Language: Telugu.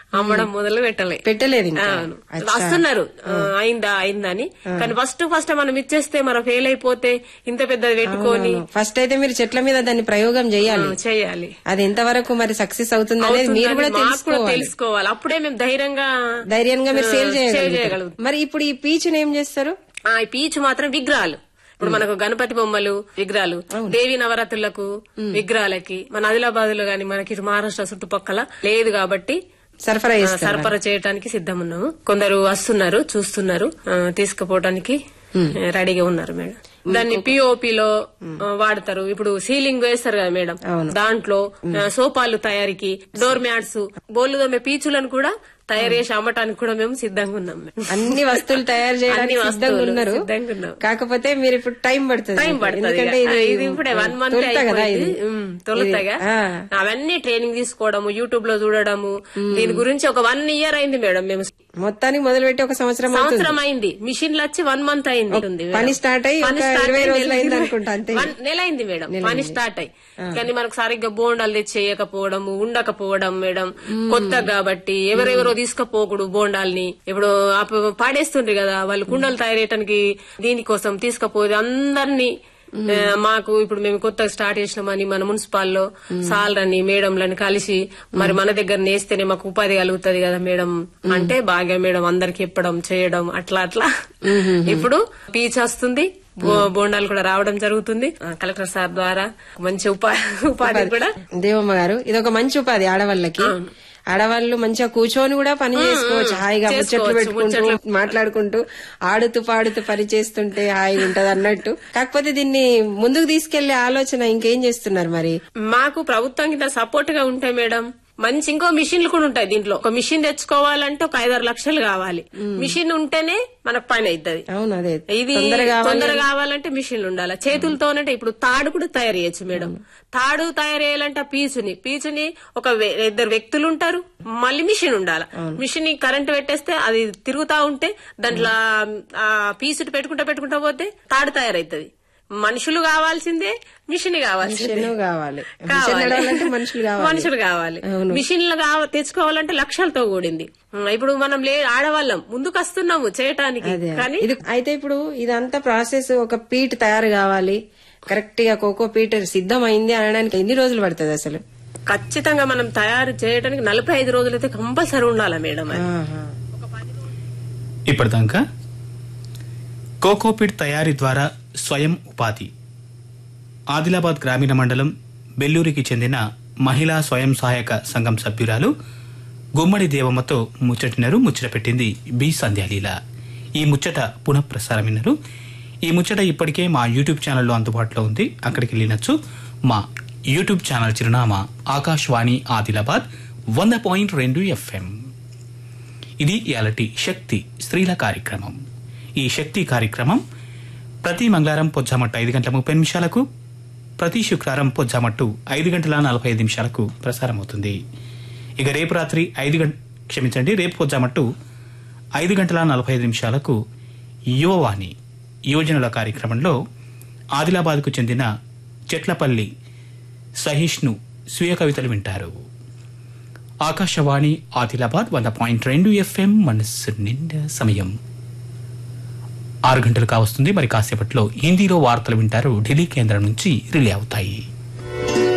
అమ్మడం మొదలు పెట్టలే పెట్టలేదు ఇంకా అవును. వస్తున్నారు ఆ, అయిందా అయిందా అని కానీ ఫస్ట్ ఫస్ట్ మనం ఇచ్చేస్తే మనం ఫెయిల్ అయిపోతే ఇంత పెద్దది పెట్టుకొని ఫస్ట్ అయితే మీరు చెట్ల మీద దాన్ని ప్రయోగం చేయాలి ఆ, చేయాలి అది ఎంతవరకు మరి సక్సెస్ అవుతుంది అనేది మీరు కూడా అవుతుందని మాకు కూడా తెలుసుకోవాలి తెలుసుకోవాలి అప్పుడే మేము ధైర్యంగా ధైర్యంగా మీరు సేల్ ఆ, చేయగలుగుతారు చేయగలుగుతాం. మరి ఇప్పుడు ఈ పీచుని ఏం చేస్తారు ఆ ఈ పీచు మాత్రం విగ్రహాలు ఇప్పుడు మనకు గణపతి బొమ్మలు విగ్రహాలు దేవి నవరాత్రులకు విగ్రహాలకి మన ఆదిలాబాద్ లో గాని మనకి ఇటు మహారాష్ట్ర చుట్టుపక్కల లేదు కాబట్టి సరఫరా ఆ, చేస్తారు సరఫరా చేయడానికి సిద్ధం ఉన్నాము కొందరు వస్తున్నారు చూస్తున్నారు ఆ, తీసుకుపోవడానికి ఆ, రెడీగా ఉన్నారు మేడం దాన్ని పిఓపి లో ఆ, వాడతారు ఇప్పుడు సీలింగ్ వేస్తారు కదా మేడం అవును. దాంట్లో ఆ, సోఫాలు తయారీకి డోర్ మ్యాట్స్ బోర్లు దోమే పీచులను కూడా తయారు చేసి అమ్మటానికి కూడా మేము సిద్ధంగా ఉన్నాం మేడం. అన్ని వస్తువులు తయారు చేయడానికి అన్ని సిద్ధంగా వస్తువులు ఉన్నారు సిద్ధంగా ఉన్నాం. కాకపోతే మీరు ఇప్పుడు టైం పడుతుంది టైం మీకు. పడుతుంది ఎందుకంటే ఇక. ఇది ఇది ఇప్పుడే వన్ మంత్ తొలుత కదా ఇది తొలుతగా ఇది, ఆ. అవన్నీ ట్రైనింగ్ తీసుకోవడము యూట్యూబ్ లో చూడడము దీని గురించి ఒక వన్ ఇయర్ అయింది మేడం మేము మొత్తానికి మొదలుపెట్టి ఒక సంవత్సరం అవుతుంది సంవత్సరం అయింది మిషన్లు వచ్చి వన్ మంత్ అయింది ఉంది మేడం. పని స్టార్ట్ అయ్యి పని ఒక స్టార్ట్ ఇరవై అయ్యి రోజులు నెల అయింది అయింది. అనుకుంటా అంతే వన్- నెల అయింది మేడం పని స్టార్ట్ అయ్యి కానీ మనకు సరిగ్గా బోండాలు తెచ్చి చేయకపోవడము ఉండకపోవడం మేడం కొత్త కాబట్టి ఎవరెవరో తీసుకుపోకూడదు బోండాల్ని ఇప్పుడు అప్ప- పాడేస్తుండ్రు కదా వాళ్ళు కుండలు తయారు చేయడానికి దీనికోసం తీసుకపోతే అందరినీ ఆ, మాకు ఇప్పుడు మేము కొత్తగా స్టార్ట్ చేసినామని మన మున్సిపాల్లో సాలరని మేడంలని కలిసి మరి మన దగ్గర నేస్తేనే మాకు ఉపాధి కలుగుతుంది కదా మేడం అంటే బాగా మేడం అందరికి చెప్పడం చేయడం అట్లా అట్లా ఇప్పుడు పీచ్ వస్తుంది బో- బోండాలు కూడా రావడం జరుగుతుంది ఆ, కలెక్టర్ సార్ ద్వారా మంచి ఉపాధి ఉపాధి కూడా దేవమ్మ గారు ఇది ఒక మంచి ఉపాధి ఆడవాళ్ళకి ఆడవాళ్ళు మంచిగా కూర్చొని కూడా పని చేసుకోవచ్చు హాయిగా ముచ్చట్లు చేసుకోవచ్చు, పెట్టుకుంటూ మాట్లాడుకుంటూ ఆడుతూ పాడుతూ పని చేస్తుంటే హాయిగా ఉంటది అన్నట్టు కాకపోతే దీన్ని ముందుకు తీసుకెళ్లే ఆలోచన ఇంకేం చేస్తున్నారు మరి మాకు ప్రభుత్వం కింద సపోర్ట్ గా ఉంటాయి మేడం మంచి ఇంకో మిషన్లు కూడా ఉంటాయి దీంట్లో ఒక మిషన్ తెచ్చుకోవాలంటే ఒక ఐదారు లక్షలు కావాలి మిషన్ ఉంటేనే మనకు పని అవుతుంది అవును అదే ఇది తొందరగా తొందర కావాలంటే మిషన్లు ఉండాలి చేతులతోనంటే ఇప్పుడు తాడు కూడా తయారు చేయొచ్చు మేడం తాడు తయారు చేయాలంటే ఆ పీచుని పీచుని ఒక వే- ఇద్దరు వ్యక్తులు ఉంటారు మళ్ళీ మిషన్ ఉండాలి మిషన్ కరెంట్ పెట్టేస్తే అది తిరుగుతా ఉంటే దాంట్లో ఆ పీచుని పెట్టుకుంటా పెట్టుకుంటా పోతే తాడు తయారైతుంది మనుషులు కావాల్సిందే మిషన్ కావాల్సిందే మిషన్ కావాలి మిషన్ కావాలి. నడవాలంటే మనుషులు కావాలి మనుషులు కావాలి అవును. మిషన్లు కావ- తెచ్చుకోవాలంటే లక్షలతో కూడింది ఉమ్, ఇప్పుడు మనం లే ఆడవాళ్ళం ముందుకు వస్తున్నాము చేయటానికి అదే కానీ ఇది అయితే ఇప్పుడు ఇదంతా ప్రాసెస్ ఒక పీట్ తయారు కావాలి కరెక్ట్ గా కోకో పీట్ సిద్ధమైంది అనడానికి ఎన్ని రోజులు పడుతుంది అసలు ఖచ్చితంగా మనం తయారు చేయడానికి నలభై ఐదు రోజులైతే కంపల్సరీ ఉండాలా మేడం అది. ఆహా. ఇప్పటిదాకా కోకోపిట్ తయారీ ద్వారా స్వయం ఉపాధి ఆదిలాబాద్ గ్రామీణ మండలం బెల్లూరికి చెందిన మహిళా స్వయం సహాయక సంఘం సభ్యురాలు గుమ్మడి దేవమ్మతో ముచ్చటినరు ముచ్చట పెట్టింది బి సంధ్యాలీల ఈ ముచ్చట పునఃప్రసారం విన్నారు ఈ ముచ్చట ఇప్పటికే మా యూట్యూబ్ ఛానల్లో అందుబాటులో ఉంది అక్కడికి వెళ్ళినచ్చు మా యూట్యూబ్ ఛానల్ చిరునామా ఆకాశవాణి ఆదిలాబాద్ వంద పాయింట్ రెండు ఎఫ్ఎం ఇది ఇయాలటి శక్తి స్త్రీల కార్యక్రమం ఈ శక్తి కార్యక్రమం ప్రతి మంగళవారం పొజ్జామట్టు ఐదు గంటల ముప్పై నిమిషాలకు ప్రతి శుక్రవారం పొజ్జామట్టు ఐదు గంటల నలభై ఐదు నిమిషాలకు ప్రసారం అవుతుంది ఇక రేపు రాత్రి ఐదు గంట క్షమించండి రేపు పొజ్జామట్టు ఐదు గంటల నలభై ఐదు నిమిషాలకు యువవాణి యువజనుల కార్యక్రమంలో ఆదిలాబాద్కు చెందిన చెట్లపల్లి సహిష్ణు స్వీయ కవితలు వింటారు ఆకాశవాణి ఆదిలాబాద్ వంద పాయింట్ రెండు ఎఫ్ఎం మనస్సు నిండా సమయం ఆరు గంటలు కావస్తుంది మరి కాసేపట్లో హిందీలో వార్తలు వింటారు ఢిల్లీ కేంద్రం నుంచి రిలే అవుతాయి